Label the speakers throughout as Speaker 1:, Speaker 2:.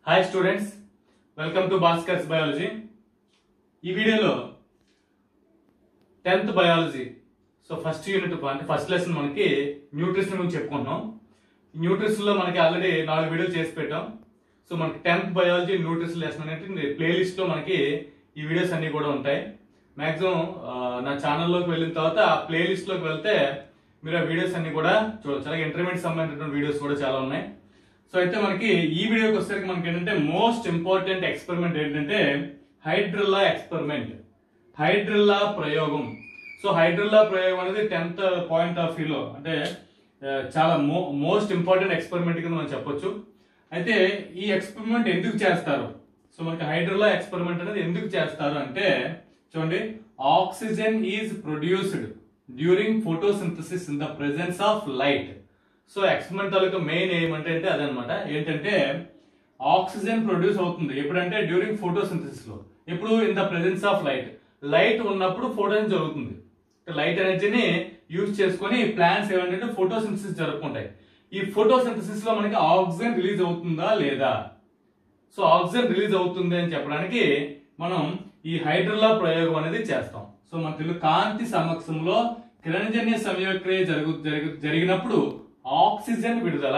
Speaker 1: Hi students welcome to Bhaskar's biology ఈ వీడియోలో tenth biology so first unit అంటే first lesson మనకి న్యూట్రిషన్ గురించి చెప్పుకుంటున్నాం న్యూట్రిషన్ లో మనకి ఆల్రెడీ నాలుగు వీడియోలు చేసి పెట్టాం సో మనకి టెన్త్ బయాలజీ న్యూట్రిషన్ లెసన్ అనేది ప్లేలిస్ట్ లో మనకి ఈ వీడియోస్ అన్ని కూడా ఉంటాయి మాక్సిమం నా ఛానల్లోకి వెళ్ళిన తర్వాత ఆ ప్లేలిస్ట్ లోకి వెళ్తే మీరు ఆ వీడియోస్ అన్ని కూడా చూడొచ్చు అలాగే ఇంటర్మీడియట్ సంబంధించిన వీడియోస్ కూడా చాలా ఉన్నాయి సో అయితే మనకి ఈ వీడియోకి వచ్చేసరికి మనకి ఏంటంటే మోస్ట్ ఇంపార్టెంట్ ఎక్స్పెరిమెంట్ ఏంటంటే హైడ్రిల్లా ఎక్స్పెరిమెంట్ హైడ్రిల్లా ప్రయోగం సో హైడ్రిల్లా ప్రయోగం అనేది టెన్త్ పాయింట్ ఆఫ్ వ్యూలో అంటే ఆ, చాలా మో మోస్ట్ ఇంపార్టెంట్ ఎక్స్పెరిమెంట్ కింద మనం చెప్పొచ్చు అయితే ఈ ఎక్స్పెరిమెంట్ ఎందుకు చేస్తారు సో మనకి హైడ్రిల్లా ఎక్స్పెరిమెంట్ అనేది ఎందుకు చేస్తారు అంటే చూడండి oxygen is produced during photosynthesis in the presence of light so experiment తాలూకా మెయిన్ ఏమంటే అంటే అదనమాట ఏంటంటే ఆక్సిజన్ ప్రొడ్యూస్ అవుతుంది ఎప్పుడంటే డ్యూరింగ్ ఫోటోసింథసిస్ లో ఎప్పుడు in the presence of light light ఉన్నప్పుడు ఫోటోసిన్ జరుగుతుంది లైట్ ఎనర్జీని యూజ్ చేసుకొని ప్లాంట్స్ ఏమంటే ఫోటోసింథసిస్ జరుపుకుంటాయి ఈ ఫోటోసింథసిస్ లో మనకి ఆక్సిజన్ రిలీజ్ అవుతుందా లేదా సో ఆక్సిజన్ రిలీజ్ అవుతుంది అని చెప్పడానికి మనం ఈ హైడ్రోలా ప్రయోగం అనేది చేస్తాం సో మన తెలుగు కాంతి సమక్షంలో కిరణజన్య సంయోక్రియ జరుగు జరుగు- జరిగినప్పుడు ఆక్సిజన్ విడుదల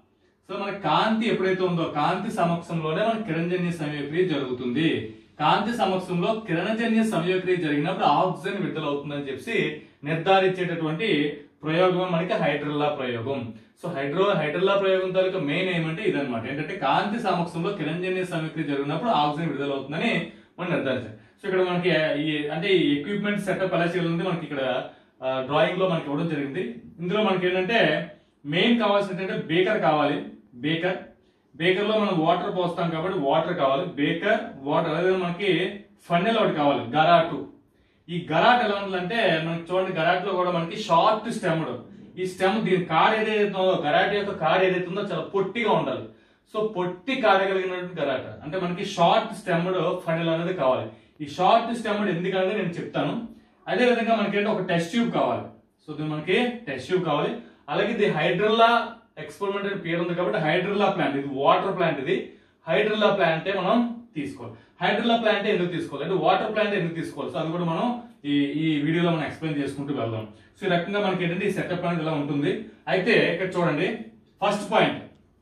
Speaker 1: సో మన కాంతి ఎప్పుడైతే ఉందో కాంతి సమక్షంలోనే మన కిరణజన్య సంయోక్రియ జరుగుతుంది కాంతి సమక్షంలో కిరణజన్య సంయోక్రియ జరిగినప్పుడు ఆక్సిజన్ విడుదల అవుతుందని చెప్పి నిర్ధారించేటటువంటి ప్రయోగం మనకి హైడ్రోలా ప్రయోగం సో హైడ్రో హైడ్రోలా ప్రయోగం తాలూకా మెయిన్ ఏమంటే ఇదన్నమాట ఏంటంటే కాంతి సమక్షంలో కిరణజన్య సంయోక్రియ జరిగినప్పుడు ఆక్సిజన్ విడుదల అవుతుందని మనం నిర్ధారించాలి సో ఇక్కడ మనకి ఈ అంటే ఈ ఎక్విప్మెంట్ సెటప్ ఎలా చేయాలంటే మనకి ఇక్కడ డ్రాయింగ్ లో మనకి ఇవ్వడం జరిగింది ఇందులో మనకి ఏంటంటే మెయిన్ కావాల్సిన ఏంటంటే బేకర్ కావాలి బేకర్ బేకర్ లో మనం వాటర్ పోస్తాం కాబట్టి వాటర్ కావాలి బేకర్ వాటర్ అదే మనకి ఫన్నెల్ ఒకటి కావాలి గరాటు ఈ గరాట్ ఎలా ఉంటుందంటే మనకి చూడండి గరాట్ లో కూడా మనకి షార్ట్ స్టెమ్డ్ ఈ స్టెమ్ దీని కాడ్ ఏదైతే ఉందో గరాట్ యొక్క కాడ్ ఏదైతే ఉందో చాలా పొట్టిగా ఉండాలి సో పొట్టి కాడగలిగినటువంటి గరాట అంటే మనకి షార్ట్ స్టెమ్డ్ ఫండల్ అనేది కావాలి ఈ షార్ట్ స్టెమ్డ్ ఎందుకనేది నేను చెప్తాను అదే విధంగా మనకి ఏంటంటే ఒక టెస్ట్ ట్యూబ్ కావాలి సో ఇది మనకి టెస్ట్ ట్యూబ్ కావాలి అలాగే ఇది హైడ్రల్లా ఎక్స్పెరిమెంట్ అని పేరు ఉంది కాబట్టి హైడ్రల్లా ప్లాంట్ ఇది వాటర్ ప్లాంట్ ఇది హైడ్రల్లా ప్లాంట్ మనం తీసుకోవాలి హైడ్రల్లా ప్లాంట్ ఎందుకు తీసుకోవాలి అంటే వాటర్ ప్లాంట్ ఎందుకు తీసుకోవాలి సో అది కూడా మనం ఈ ఈ వీడియోలో మనం ఎక్స్ప్లెయిన్ చేసుకుంటూ వెళ్దాం సో ఈ రకంగా మనకి ఏంటంటే ఈ సెటప్ అనేది ఇలా ఉంటుంది అయితే ఇక్కడ చూడండి first point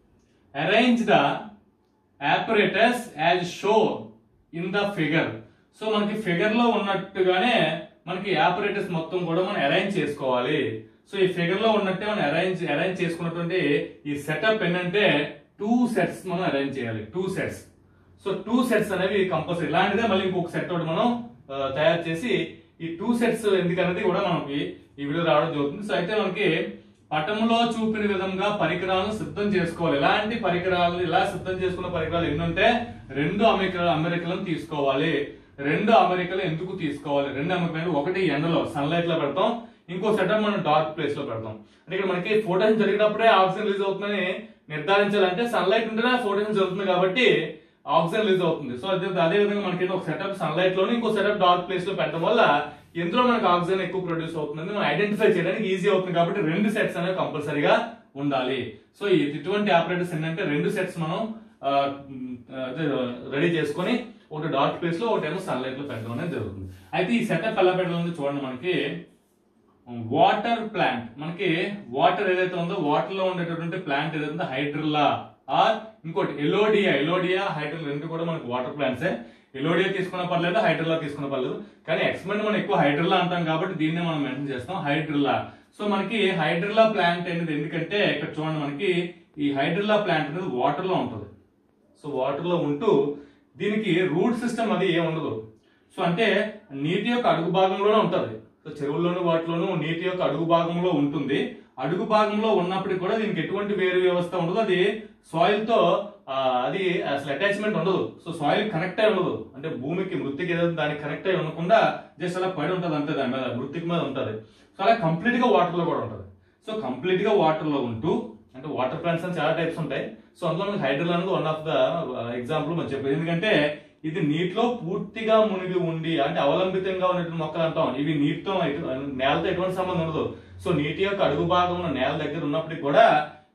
Speaker 1: arrange the apparatus as show in the figure so మనకి ఫిగర్ లో ఉన్నట్టుగానే మనకి apparatus మొత్తం కూడా మనం అరేంజ్ చేసుకోవాలి సో ఈ ఫిగర్ లో ఉన్నట్టే మనం అరేంజ్ అరేంజ్ చేసుకున్నటువంటి ఈ సెటప్ ఏంటంటే టూ సెట్స్ మనం అరేంజ్ చేయాలి two sets so two sets అనేవి కంపల్సరీ ఇలాంటిదే మళ్ళీ ఇంకొక సెట్ ఒకటి మనం ఆ, తయారు చేసి ఈ టూ సెట్స్ ఎందుకనేది కూడా మనకి ఈ వీడియో రావడం జరుగుతుంది సో అయితే మనకి పటంలో చూపిన విధంగా పరికరాలను సిద్ధం చేసుకోవాలి ఎలాంటి పరికరాలు ఇలా సిద్ధం చేసుకున్న పరికరాలు ఎన్ని ఉంటే రెండు అమెరికా అమెరికలను తీసుకోవాలి రెండు అమెరికలు ఎందుకు తీసుకోవాలి రెండు అమెరికలు ఒకటి ఎండలో సన్లైట్ లో పెడతాం ఇంకో సెటప్ మనం డార్క్ ప్లేస్ లో పెడతాం అంటే ఇక్కడ మనకి ఫోటోస్ జరిగినప్పుడే ఆక్సిజన్ రిలీజ్ అవుతుందని నిర్ధారించాలంటే సన్లైట్ ఉంటేనే ఫోటోస్ జరుగుతుంది కాబట్టి ఆక్సిజన్ రిలీజ్ అవుతుంది సో అదే అదే విధంగా మనకి ఒక సెటప్ సన్లైట్ లోని ఇంకో సెటప్ డార్క్ ప్లేస్ లో పెట్టడం వల్ల ఎందులో మనకి ఆక్సిజన్ ఎక్కువ ప్రొడ్యూస్ అవుతుంది మనం ఐడెంటిఫై చేయడానికి ఈజీ అవుతుంది కాబట్టి రెండు సెట్స్ అనేవి కంపల్సరీగా ఉండాలి సో ఈ- ఇటువంటి ఆపరేటర్స్ ఏంటంటే రెండు సెట్స్ మనం రెడీ చేసుకొని ఒకటి డార్క్ ప్లేస్ లో ఒకటేమో సన్లైట్ లో పెట్టడం అనేది జరుగుతుంది అయితే ఈ సెటప్ ఎలా పెట్టడం చూడండి మనకి వాటర్ ప్లాంట్ మనకి వాటర్ ఏదైతే ఉందో వాటర్ లో ఉండేటటువంటి ప్లాంట్ ఏదైతే ఉందో హైడ్రిల్లా ఆర్ ఇంకోటి ఎలోడియా ఎలోడియా హైడ్రిల్ రెండు కూడా మనకి వాటర్ ప్లాంట్సే ఎలోడియా తీసుకున్న పర్లేదు హైడ్రిల్లా తీసుకున్న పర్లేదు కానీ ఎక్స్పెరిమెంట్ మనం ఎక్కువ హైడ్రిల్లా అంటాం కాబట్టి దీన్నే మనం మెన్షన్ చేస్తాం హైడ్రిల్లా సో మనకి హైడ్రిల్లా ప్లాంట్ అనేది ఎందుకంటే ఇక్కడ చూడండి మనకి ఈ హైడ్రిల్లా ప్లాంట్ అనేది వాటర్ లో ఉంటుంది సో వాటర్ లో ఉంటూ దీనికి రూట్ సిస్టమ్ అది ఏమి ఉండదు సో అంటే నీటి యొక్క అడుగు భాగంలోనే ఉంటది సో చెరువుల్లోను వాటిలోనూ నీటి యొక్క అడుగు భాగంలో ఉంటుంది అడుగు భాగంలో ఉన్నప్పటికీ కూడా దీనికి ఎటువంటి వేరు వ్యవస్థ ఉండదు అది సాయిల్ తో ఆ, అది అసలు అటాచ్మెంట్ ఉండదు సో సాయిల్ కనెక్ట్ అయి ఉండదు అంటే భూమికి మృతికి ఏదైతే దానికి కనెక్ట్ అయి ఉండకుండా జస్ట్ అలా పడి ఉంటది అంతే దాని మీద మృతికి మీద ఉంటది సో అలా కంప్లీట్ గా వాటర్ లో కూడా ఉంటది సో కంప్లీట్ గా వాటర్ లో ఉంటూ అంటే వాటర్ ప్లాంట్స్ అని చాలా టైప్స్ ఉంటాయి సో అందులో మనకి హైడ్రల్ అనేది వన్ ఆఫ్ ద ఎగ్జాంపుల్ మనం చెప్పేది ఎందుకంటే ఇది నీటిలో పూర్తిగా మునిగి ఉండి అంటే అవలంబితంగా ఉన్నటువంటి మొక్కలు అంటాం ఇవి నీటితో ఎటు- నేలతో ఎటువంటి సంబంధం ఉండదు సో నీటి యొక్క అడుగు భాగం ఉన్న నేల దగ్గర ఉన్నప్పటికీ కూడా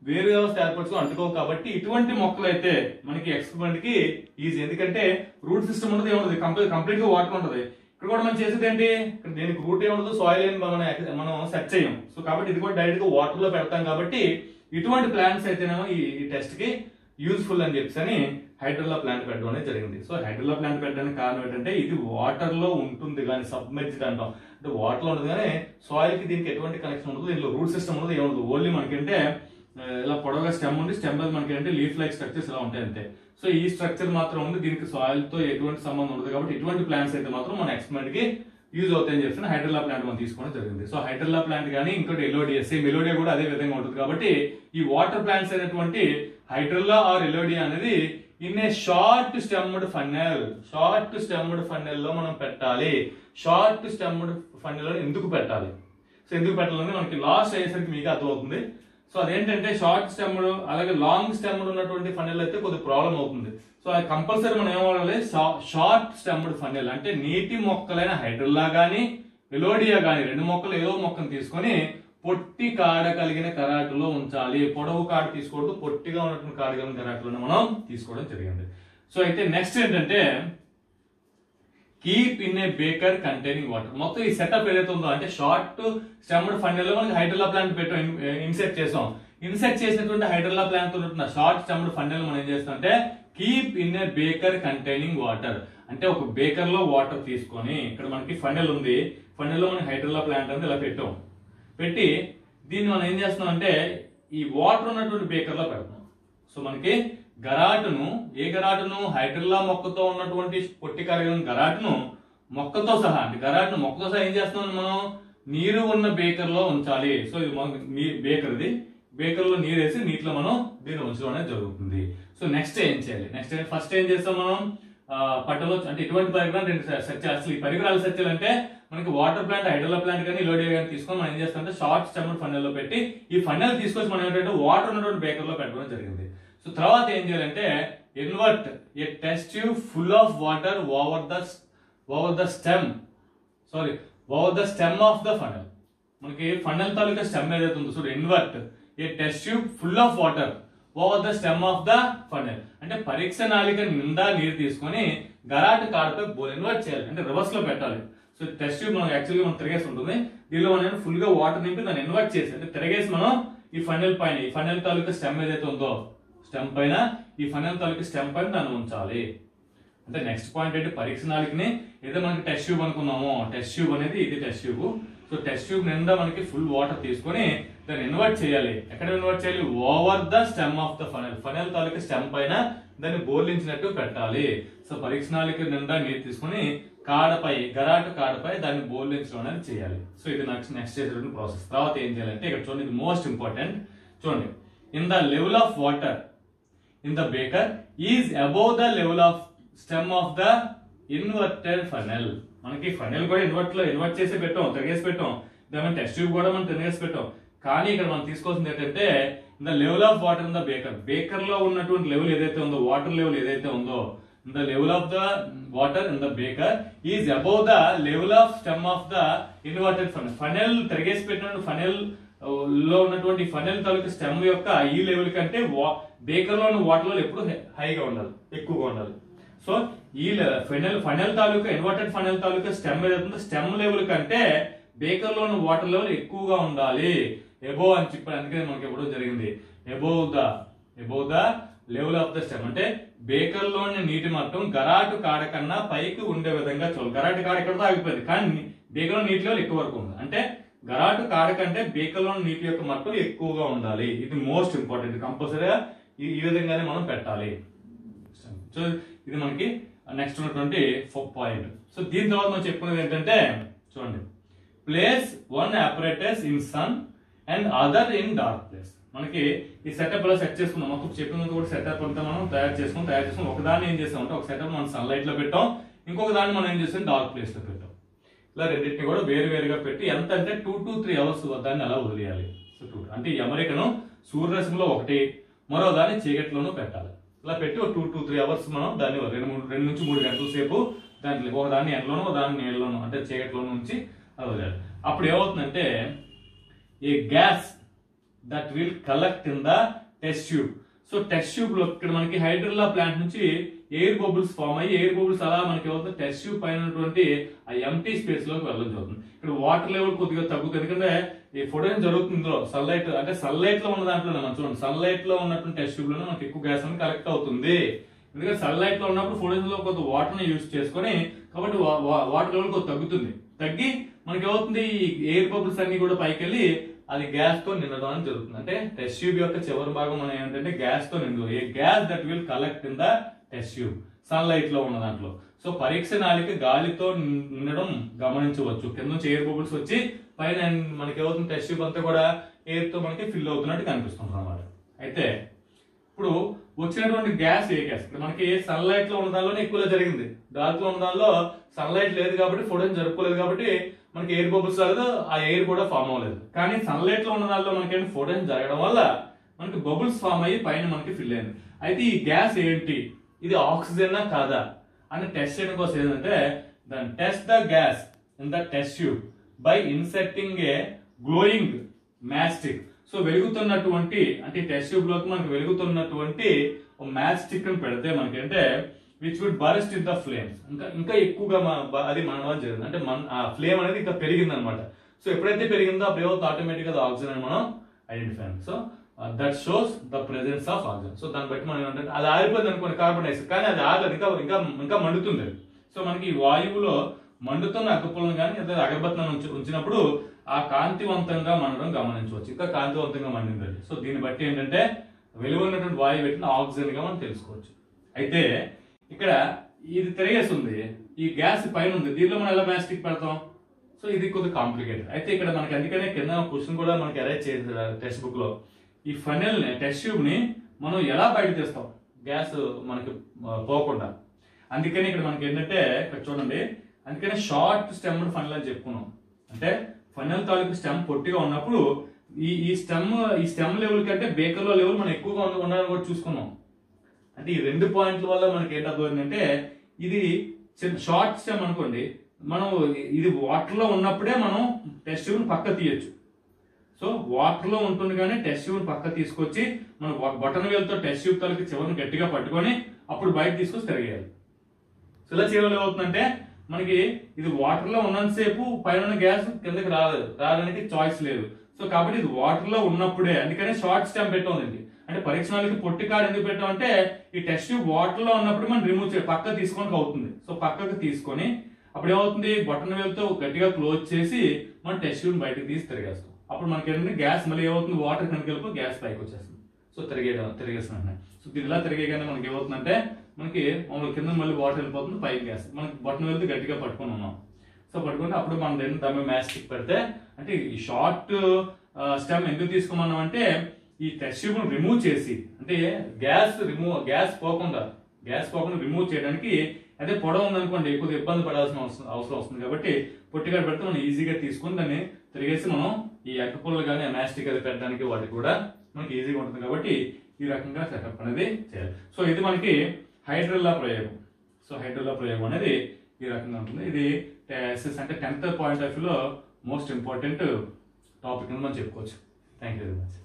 Speaker 1: వేరు వ్యవస్థ ఏర్పరచుకో అంటుకోవు కాబట్టి ఇటువంటి మొక్కలు అయితే మనకి ఎక్స్పెరిమెంట్ కి ఈజీ ఎందుకంటే రూట్ సిస్టమ్ ఉండదు ఏముండదు కంప్లీట్ కంప్లీట్ గా వాటర్ ఉంటది ఇక్కడ కూడా మనం చేసేది ఏంటి ఇక్కడ దీనికి రూట్ ఏముండదు సాయిల్ ఏం మనం మనం సెర్చ్ చేయం సో కాబట్టి ఇది కూడా డైరెక్ట్ గా వాటర్ లో పెడతాం కాబట్టి ఇటువంటి ప్లాంట్స్ అయితేనేమో ఈ ఈ టెస్ట్ కి యూజ్ఫుల్ అని చెప్పేసి అని హైడ్రోలా ప్లాంట్ పెట్టడం అనేది జరిగింది సో హైడ్రోలా ప్లాంట్ పెట్టడానికి కారణం ఏంటంటే ఇది వాటర్ లో ఉంటుంది కానీ సబ్మెర్జ్డ్ అంటాం అంటే వాటర్ లో ఉంటుంది కానీ సాయిల్ కి దీనికి ఎటువంటి కనెక్షన్ ఉండదు దీనిలో రూట్ సిస్టమ్ ఉండదు ఏముండదు ఓన్లీ మనకంటే ఆ, ఇలా పొడవుగా స్టెమ్ ఉండి స్టెమ్ మీద మనకి అంటే లీఫ్ లైక్ స్ట్రక్చర్స్ ఇలా ఉంటాయి అంతే సో ఈ స్ట్రక్చర్ మాత్రం ఉంది దీనికి సాయిల్ తో ఎటువంటి సంబంధం ఉండదు కాబట్టి ఇటువంటి ప్లాంట్స్ అయితే మాత్రం మన ఎక్స్పెరిమెంట్ కి యూజ్ అవుతాయని చెప్పి హైడ్రోలా ప్లాంట్ మనం తీసుకోవడం జరిగింది సో హైడ్రోలా ప్లాంట్ కానీ ఇంకోటి ఎలోడియా సేమ్ ఎలోడియా కూడా అదే విధంగా ఉంటుంది కాబట్టి ఈ వాటర్ ప్లాంట్స్ అయినటువంటి హైడ్రోలా ఆర్ ఎలోడియా అనేది in a short stemmed funnel short stemmed funnel లో మనం పెట్టాలి షార్ట్ స్టెమ్డ్ ఫన్నెల్ లో ఎందుకు పెట్టాలి సో ఎందుకు పెట్టాలని మనకి లాస్ట్ అయ్యేసరికి మీకు అర్థమవుతుంది సో అదేంటంటే షార్ట్ స్టెమ్ అలాగే లాంగ్ స్టెమ్ ఉన్నటువంటి ఫన్నెల్ అయితే కొద్దిగా ప్రాబ్లం అవుతుంది సో అది కంపల్సరీ మనం ఏం వాడాలి షార్ట్ స్టెమ్డ్ ఫన్నెల్ అంటే నీటి మొక్కలైన హైడ్రల్లా గానీ ఎలోడియా గానీ రెండు మొక్కలు ఏదో మొక్కను తీసుకొని పొట్టి కాడ కలిగిన కరాటులో ఉంచాలి పొడవు కాడ తీసుకోవద్దు పొట్టిగా ఉన్నటువంటి కాడ కలిగిన కరాటులను మనం తీసుకోవడం జరిగింది సో అయితే నెక్స్ట్ ఏంటంటే keep in a beaker containing water మొత్తం ఈ సెటప్ ఏదైతే ఉందో అంటే షార్ట్ స్టెమ్డ్ ఫండల్ లో మనకి హైడ్రోలా ప్లాంట్ పెట్టాం ఇన్సెక్ట్ చేసాం ఇన్సెక్ట్ చేసినటువంటి హైడ్రోలా ప్లాంట్ తో ఉన్న షార్ట్ స్టెమ్డ్ ఫండల్ మనం ఏం చేస్తాం అంటే keep in a beaker containing water అంటే ఒక బేకర్ లో వాటర్ తీసుకొని ఇక్కడ మనకి ఫండల్ ఉంది ఫండల్ లో మనకి హైడ్రోలా ప్లాంట్ అనేది ఇలా పెట్టాం పెట్టి దీన్ని మనం ఏం చేస్తున్నాం అంటే ఈ వాటర్ ఉన్నటువంటి బేకర్ లో పెడతాం సో మనకి గరాటును ఏ గరాటును హైడ్రిల్లా మొక్కతో ఉన్నటువంటి పొట్టి కరిగిన గరాటును మొక్కతో సహా అంటే గరాటును మొక్కతో సహా ఏం చేస్తున్నాం మనం నీరు ఉన్న బేకర్ లో ఉంచాలి సో ఇది మనకి నీ- బేకర్ ఇది బేకర్ లో నీరు వేసి నీటిలో మనం దీన్ని ఉంచడం అనేది జరుగుతుంది సో నెక్స్ట్ ఏం చేయాలి నెక్స్ట్ ఫస్ట్ ఏం చేస్తాం మనం ఆ, పట్టలో అంటే ఇటువంటి పరికరాలు రెండు సెర్చ్ చేయాలి అసలు ఈ పరికరాలు సెర్చ్ చేయాలంటే మనకి వాటర్ ప్లాంట్ హైడ్రోలా ప్లాంట్ కానీ లోడియా కానీ తీసుకొని మనం ఏం చేస్తామంటే షార్ట్ స్టెమ్ ఫన్నెల్ లో పెట్టి ఈ ఫన్నెల్ తీసుకొచ్చి మనం ఏంటంటే వాటర్ ఉన్నటువంటి బేకర్ లో పెట్టడం జరిగింది సో తర్వాత ఏం చేయాలంటే invert a test tube full of water over the over the stem sorry over the stem of the funnel మనకి ఫనల్ తాలూకా స్టెమ్ ఏదైతే ఉందో చూడు invert a test tube full of water over the stem of the funnel అంటే పరీక్ష నాళిక నిండా నీరు తీసుకొని గరాటు కాడపై బోల్ ఇన్వర్ట్ చేయాలి అంటే రివర్స్ లో పెట్టాలి సో టెస్ట్ ట్యూబ్ మనకి యాక్చువల్గా మనం తిరగేసి ఉంటుంది దీనిలో మనం ఫుల్ గా వాటర్ నింపి దాన్ని ఇన్వర్ట్ చేసి అంటే తిరగేసి మనం ఈ ఫనల్ పైన ఈ ఫనల్ తాలూకా స్టెమ్ ఏదైతే ఉందో స్టెమ్ పైన ఈ ఫనల్ తాలూకా స్టెమ్ పైన దాన్ని ఉంచాలి అంటే నెక్స్ట్ పాయింట్ ఏంటి పరీక్ష నాలుగుని ఏదో మనకి టెస్ట్ ట్యూబ్ అనుకున్నాము టెస్ట్ ట్యూబ్ అనేది ఇది test tube so test tube నిండా మనకి ఫుల్ వాటర్ తీసుకొని దాన్ని ఇన్వర్ట్ చేయాలి ఎక్కడ ఇన్వర్ట్ చేయాలి over the stem of the funnel funnel తాలూకా స్టెమ్ పైన దాన్ని బోర్లించినట్టు పెట్టాలి సో పరీక్ష నాలుగు నిండా నీరు తీసుకొని కాడపై గరాటు కాడపై దాన్ని బోర్లించడం అనేది చేయాలి సో ఇది నెక్స్ట్ నెక్స్ట్ చేసేటువంటి ప్రాసెస్ తర్వాత ఏం చేయాలంటే ఇక్కడ చూడండి ఇది మోస్ట్ ఇంపార్టెంట్ చూడండి in the level of water in the baker is above the level of stem of the inverted funnel మనకి ఫనెల్ కూడా ఇన్వర్ట్ లో ఇన్వర్ట్ చేసి పెట్టాం తిరిగేసి పెట్టాం దాని టెస్ట్ ట్యూబ్ కూడా మనం తిరిగేసి పెట్టాం కానీ ఇక్కడ మనం తీసుకోవాల్సింది ఏంటంటే the level of water in the beaker beaker లో ఉన్నటువంటి లెవెల్ ఏదైతే ఉందో వాటర్ లెవెల్ ఏదైతే ఉందో the level of the water in the beaker is above the level of stem of the inverted funnel funnel తిరిగేసి పెట్టిన ఫనెల్ లో ఉన్నటువంటి ఫనెల్ తాలూకు స్టెమ్ యొక్క ఈ లెవెల్ కంటే బేకర్ లో ఉన్న వాటర్ లెవెల్ ఎప్పుడు హైగా ఉండాలి ఎక్కువగా ఉండాలి సో ఈ ఫెనల్ ఫనెల్ తాలూకా ఇన్వర్టెడ్ ఫనెల్ తాలూకా స్టెమ్ ఏదైతుందో స్టెమ్ లెవెల్ కంటే బేకర్ లో ఉన్న వాటర్ లెవెల్ ఎక్కువగా ఉండాలి ఎబో అని చెప్పి అందుకని మనకి ఇవ్వడం జరిగింది above the above the level of the stem అంటే బేకర్ లోని నీటి మట్టం గరాటు కాడ కన్నా పైకి ఉండే విధంగా చూడాలి గరాటు కాడ ఎక్కడితో ఆగిపోయింది కానీ బేకర్ లో నీటి లెవెల్ ఎక్కువ వరకు ఉంది అంటే గరాటు కాడ కంటే బేకర్ లో నీటి యొక్క మట్టం ఎక్కువగా ఉండాలి ఇది మోస్ట్ ఇంపార్టెంట్ కంపల్సరీగా ఈ ఈ విధంగానే మనం పెట్టాలి సో ఇది మనకి నెక్స్ట్ ఉన్నటువంటి పాయింట్ సో దీని తర్వాత మనం చెప్పుకునేది ఏంటంటే చూడండి place one apparatus in sun and other in dark place మనకి ఈ సెటప్ లో సెట్ చేసుకున్నాం మొత్తం చెప్పినంత కూడా సెటప్ అంతా మనం తయారు చేసుకుని తయారు చేసుకుని ఒక దాన్ని ఏం చేస్తాం అంటే ఒక సెటప్ మనం సన్లైట్ లో పెట్టాం ఇంకొక దాన్ని మనం ఏం చేస్తాం డార్క్ ప్లేస్ లో పెట్టాం ఇలా రెండింటిని కూడా వేరు వేరుగా పెట్టి ఎంత అంటే టూ టు త్రీ అవర్స్ దాన్ని అలా వదిలేయాలి సో టూ అంటే ఈ అమెరికను సూర్యరశ్మిలో ఒకటి మరో దాన్ని చీకట్లోనూ పెట్టాలి ఇలా పెట్టి ఒక టూ టు త్రీ అవర్స్ మనం దాన్ని రెండు మూడు రెండు నుంచి మూడు గంటల సేపు దాంట్లో ఒక దాన్ని ఎండలోనూ ఒక దాన్ని నీళ్ళలోనూ అంటే చీకట్లోనూ ఉంచి అది వదిలేయాలి అప్పుడు ఏమవుతుందంటే ఈ gas that will collect in the test tube so test tube లో ఇక్కడ మనకి హైడ్రిల్లా ప్లాంట్ నుంచి ఎయిర్ బబుల్స్ ఫామ్ అయ్యి ఎయిర్ బబుల్స్ అలా మనకి అవుతుంది టెస్ట్ ట్యూబ్ పైన ఉన్నటువంటి ఆ ఎంటీ స్పేస్ లోకి వెళ్ళడం జరుగుతుంది ఇక్కడ వాటర్ లెవెల్ కొద్దిగా తగ్గుతుంది ఎందుకంటే ఈ ఫోటోన్ జరుగుతుంది ఇందులో సన్లైట్ అంటే సన్లైట్ లో ఉన్న దాంట్లో మనం చూడండి సన్లైట్ లో ఉన్నటువంటి టెస్ట్ ట్యూబ్ లోనే మనకి ఎక్కువ గ్యాస్ అనేది కలెక్ట్ అవుతుంది ఎందుకంటే సన్లైట్ లో ఉన్నప్పుడు ఫోటోన్స్ లో కొంత వాటర్ ని యూస్ చేసుకొని కాబట్టి వాటర్ లెవెల్ కొంత తగ్గుతుంది తగ్గి మనకి ఏమవుతుంది ఈ ఎయిర్ బబుల్స్ అన్ని కూడా పైకి వెళ్ళి అది గ్యాస్ తో నిండడం అనేది జరుగుతుంది అంటే టెస్ట్ ట్యూబ్ యొక్క చివరి భాగం మనం ఏంటంటే గ్యాస్ తో నిండు a gas that will collect in the test tube sunlight లో ఉన్న దాంట్లో సో పరీక్ష నాళిక గాలితో నిండడం గమనించవచ్చు కింద నుంచి ఎయిర్ బబుల్స్ వచ్చి పైన మనకి ఏమవుతుంది టెస్ట్ ట్యూబ్ అంతా కూడా ఎయిర్ తో మనకి ఫిల్ అవుతున్నట్టు కనిపిస్తుంది అన్నమాట అయితే ఇప్పుడు వచ్చినటువంటి గ్యాస్ ఏ గ్యాస్ ఇప్పుడు మనకి సన్లైట్ లో ఉన్న దానిలోనే ఎక్కువగా జరిగింది డార్క్ లో ఉన్న దానిలో సన్లైట్ లేదు కాబట్టి ఫోటోని జరుపుకోలేదు కాబట్టి మనకి ఎయిర్ బబుల్స్ రాలేదు ఆ ఎయిర్ కూడా ఫామ్ అవ్వలేదు కానీ సన్లైట్ లో ఉన్న దానిలో మనకి ఫోటోన్ జరగడం వల్ల మనకి బబుల్స్ ఫామ్ అయ్యి పైన మనకి ఫిల్ అయింది అయితే ఈ గ్యాస్ ఏంటి ఇది ఆక్సిజన్ కాదా అని టెస్ట్ చేయడం కోసం ఏంటంటే దాని test the gas in the test tube by inserting a glowing matchstick so వెలుగుతున్నటువంటి అంటే టెస్ట్ ట్యూబ్ లోకి మనకు వెలుగుతున్నటువంటి మ్యాచ్ స్టిక్ ని పెడితే మనకి అంటే which would burst in the flames ఇంకా ఇంకా ఎక్కువగా మ- బ- అది మనడం జరిగింది అంటే మన ఆ ఫ్లేమ్ అనేది ఇంకా పెరిగింది అనమాట సో ఎప్పుడైతే పెరిగిందో అప్పుడు ఏమవుతుంది ఆటోమేటిక్ గా ఆక్సిజన్ అని మనం identify so that shows the presence of oxygen so దాన్ని బట్టి మనం ఏంటంటే అది ఆరిపోయింది అనుకోండి కార్బన్ డైఆక్సైడ్ కానీ అది ఆగలేదు ఇంకా ఇంకా ఇంకా మండుతుంది అది. సో మనకి ఈ వాయువులో మండుతున్న అగ్గిపుల్లను కానీ లేదా అగరబత్తులను ఉంచి ఉంచినప్పుడు ఆ కాంతివంతంగా మండడం గమనించవచ్చు ఇంకా కాంతివంతంగా మండింది అది. సో దీన్ని బట్టి ఏంటంటే వెలువన్నటువంటి వాయువు పెట్టిన ఆక్సిజన్ గా మనం తెలుసుకోవచ్చు అయితే ఇక్కడ ఇది తిరిగేస్తుంది ఈ గ్యాస్ పైన ఉంది దీనిలో మనం ఎలా మ్యాస్టిక్ పెడతాం సో ఇది కొద్దిగా కాంప్లికేటెడ్ అయితే ఇక్కడ మనకి అందుకనే కింద క్వశ్చన్ కూడా మనకి అరేంజ్ చేశారు టెక్స్ట్ బుక్ లో ఈ ఫనెల్ ని టెస్ట్ ట్యూబ్ ని మనం ఎలా బయట తీస్తాం గ్యాస్ మనకి ఆ, పోకుండా అందుకని ఇక్కడ మనకి ఏంటంటే ఇక్కడ చూడండి అందుకనే షార్ట్ స్టెమ్ ఫనల్ అని చెప్పుకున్నాం అంటే ఫనల్ తాలూకు స్టెమ్ పొట్టిగా ఉన్నప్పుడు ఈ ఈ స్టెమ్ ఈ స్టెమ్ లెవెల్ కంటే బేకర్ లో లెవెల్ మనం ఎక్కువగా ఉండ- ఉండాలని కూడా చూసుకున్నాం అంటే ఈ రెండు పాయింట్ల వల్ల మనకి ఏంటవుతుందంటే ఇది షార్ట్ స్టెమ్ అనుకోండి మనం ఇది వాటర్ లో ఉన్నప్పుడే మనం టెస్ట్ ట్యూబ్ పక్క తీయొచ్చు సో వాటర్ లో ఉంటుంది కానీ టెస్ట్ ట్యూబ్ పక్క తీసుకొచ్చి మనం బటన్ వేలతో టెస్ట్ ట్యూబ్ తలకి చివరిని గట్టిగా పట్టుకొని అప్పుడు బయట తీసుకొచ్చి తిరగేయాలి సో ఇలా చేయడం ఏమవుతుందంటే మనకి ఇది వాటర్ లో ఉన్నంతసేపు పైన ఉన్న గ్యాస్ కిందకి రాలేదు రావడానికి చాయిస్ లేదు సో కాబట్టి ఇది వాటర్ లో ఉన్నప్పుడే అందుకనే షార్ట్ స్టాంప్ పెట్టామండి అంటే పరీక్షణాలకి పొట్టి కాడ ఎందుకు పెట్టామంటే ఈ టెస్ట్ ట్యూబ్ వాటర్ లో ఉన్నప్పుడు మనం రిమూవ్ చేయాలి పక్క తీసుకోవడానికి అవుతుంది సో పక్కకు తీసుకొని అప్పుడు ఏమవుతుంది బటన్ వేలతో గట్టిగా క్లోజ్ చేసి మనం టెస్ట్ ట్యూబ్ బయటకు తీసి తిరిగేస్తాం అప్పుడు మనకి ఏంటంటే గ్యాస్ మళ్ళీ ఏమవుతుంది వాటర్ కనుక వెళ్ళిపో గ్యాస్ పైకి వచ్చేస్తుంది సో తిరిగేయడం తిరిగేస్తున్నాయి సో దీని ఇలా తిరిగేగానే మనకి ఏమవుతుందంటే మనకి మామూలు కింద మళ్ళీ వాటర్ వెళ్ళిపోతుంది పైకి గ్యాస్ మనకి బటన్ వెళ్తే గట్టిగా పట్టుకొని ఉన్నాం సో పట్టుకుంటే అప్పుడు మనం రెండు దమ్మె మ్యాచ్ స్టిక్ పెడితే అంటే ఈ షార్ట్ స్టెమ్ ఎందుకు తీసుకోమన్నాం అంటే ఈ టెస్ట్ ట్యూబ్ రిమూవ్ చేసి అంటే గ్యాస్ రిమూవ్ గ్యాస్ పోకుండా గ్యాస్ పోకుండా రిమూవ్ చేయడానికి అదే పొడవు ఉందనుకోండి కొద్దిగా ఇబ్బంది పడాల్సిన అవసరం అవసరం వస్తుంది కాబట్టి పొట్టిగా పెడితే మనం ఈజీగా తీసుకొని దాన్ని తిరిగేసి మనం ఈ అక్కపుల్లలు కానీ మ్యాస్టిక్ అది పెట్టడానికి వాటికి కూడా మనకి ఈజీగా ఉంటుంది కాబట్టి ఈ రకంగా సెటప్ అనేది చేయాలి సో ఇది మనకి హైడ్రల్లా ప్రయోగం సో హైడ్రల్లా ప్రయోగం అనేది ఈ రకంగా ఉంటుంది ఇది ఎస్ఎస్ అంటే టెన్త్ పాయింట్ ఆఫ్ వ్యూలో మోస్ట్ ఇంపార్టెంట్ టాపిక్ అని మనం చెప్పుకోవచ్చు థ్యాంక్ యూ వెరీ మచ్